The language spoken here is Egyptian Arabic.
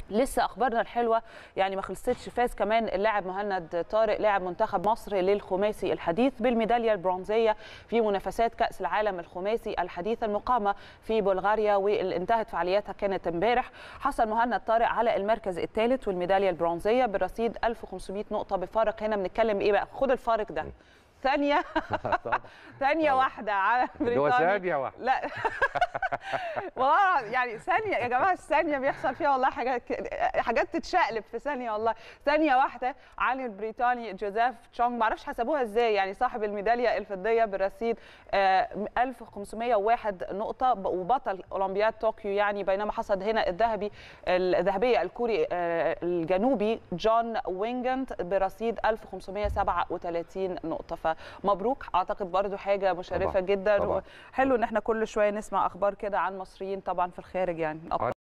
لسه اخبارنا الحلوه يعني ما خلصتش فاز كمان اللاعب مهند طارق لاعب منتخب مصر للخماسي الحديث بالميداليه البرونزيه في منافسات كاس العالم الخماسي الحديث المقامه في بلغاريا واللي انتهت فعالياتها كانت امبارح حصل مهند طارق على المركز الثالث والميداليه البرونزيه برصيد 1500 نقطه بفارق هنا بنتكلم ايه بقى خد الفارق ده ثانيه طبعا ثانيه طبعا. واحده على ده هو بريطانيا ثانيه واحده لا والله يعني ثانية يا جماعة الثانية بيحصل فيها والله حاجات ك- حاجات تتشقلب في ثانية والله ثانية واحدة عن البريطاني جوزيف تشونغ معرفش حسبوها ازاي يعني صاحب الميدالية الفضية برصيد آه، 1501 نقطة ب- وبطل أولمبياد طوكيو يعني بينما حصد هنا الذهبي الذهبية الكوري آه، الجنوبي جون وينجنت برصيد 1537 نقطة فمبروك أعتقد برضو حاجة مشرفة طبعاً، جدا طبعاً. حلو ان احنا كل شويه نسمع اخبار كده عن مصريين طبعا في الخارج يعني أبطال